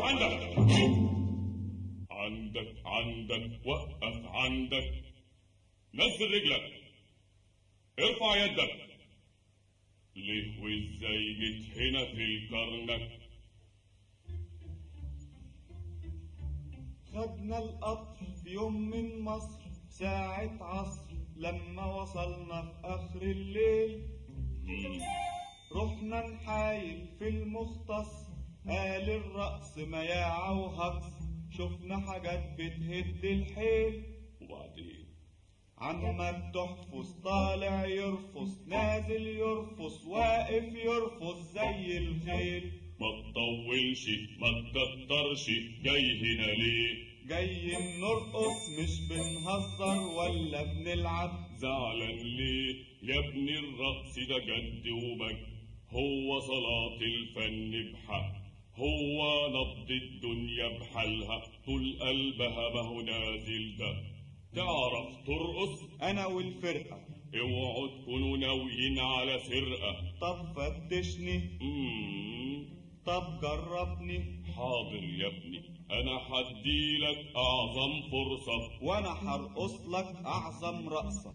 عندك عندك عندك وقف عندك نزل رجلك ارفع يدك ليه وازاي جيت هنا في كرنك خدنا القطر في يوم من مصر ساعة عصر لما وصلنا في آخر الليل رحنا نحايل في المختص قال الرقص مياعة وهجص شفنا حاجات بتهد الحيل وبعدين عمك تحفظ طالع يرفص نازل يرفص واقف يرفص زي الخيل ما تطولش ما تكترش جاي هنا ليه جاي نرقص مش بنهزر ولا بنلعب زعلان ليه يا ابني الرقص ده جد ومجد هو صلاة الفن بحق هو نبض الدنيا بحالها طول قلبها ما هو نازل ده تعرف ترقص انا والفرقة اوعوا تكونوا ناويين على سرقة طب فتشني مم. طب جربني حاضر يا ابني انا هديلك اعظم فرصة وانا هرقص لك اعظم رقصة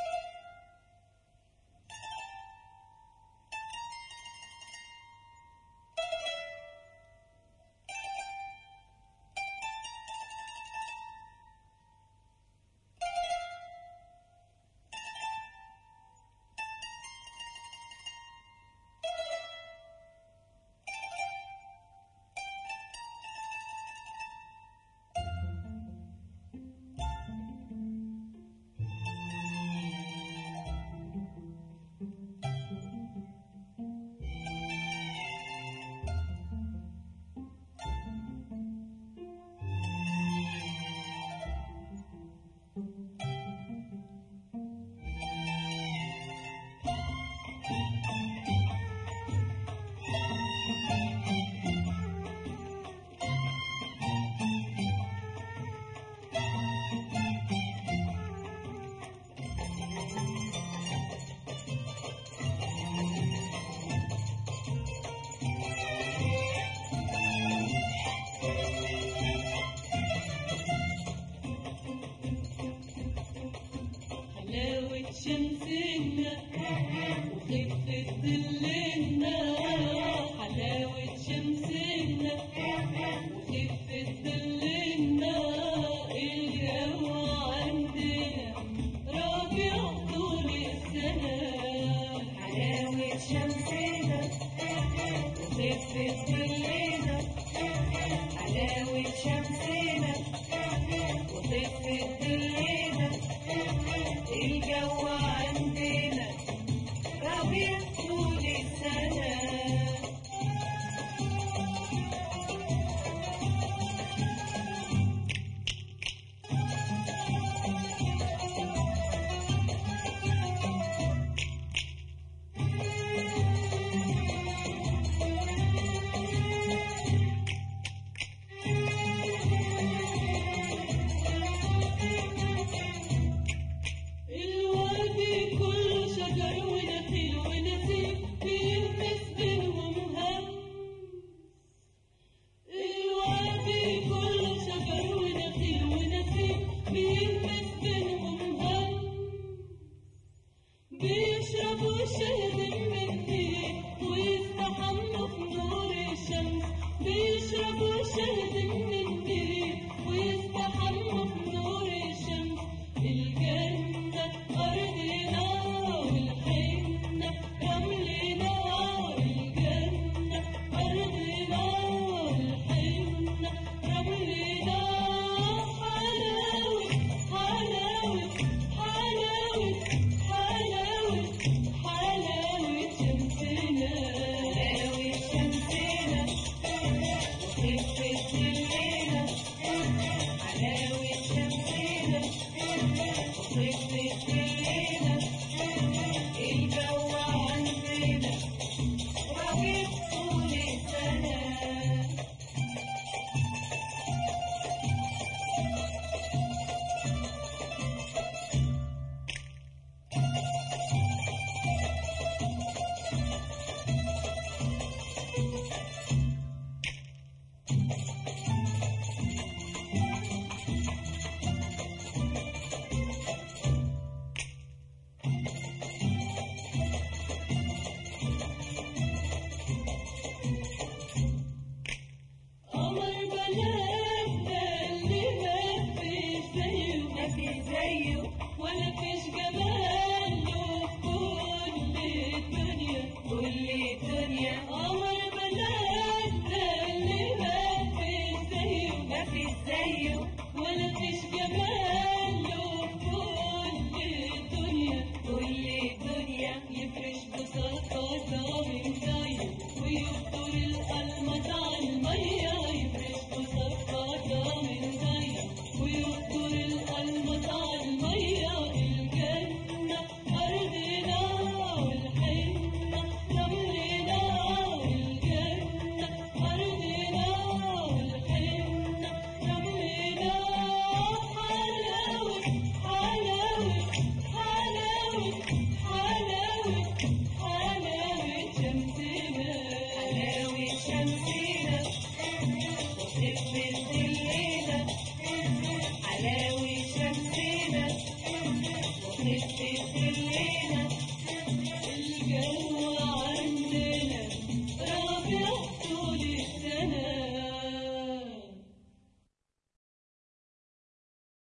حلاوة شمسنا وخفة ظلنا حلاوة شمسنا وخفة ظلنا الجو عندنا ربيع طول السنة حلاوة شمسنا وخفة ظلنا حلاوة شمسنا وخفة ظلنا الجو عندنا ربيع طول السنة الوادي كله شجر ونخيل ونسيم بينفس بينهم همس الوادي كله شجر ونخيل ونسيم بينفس بينهم همس بيشربوا شهد من النيل ويستحموا في نور الشمس بيشربوا شهد من النيل ويستحموا في نور الشمس الجنة أرضنا والحنة رملنا الجنة أرضنا والحنة رملنا حلاوة حلاوة حلاوة حلاوة حلاوة نخفف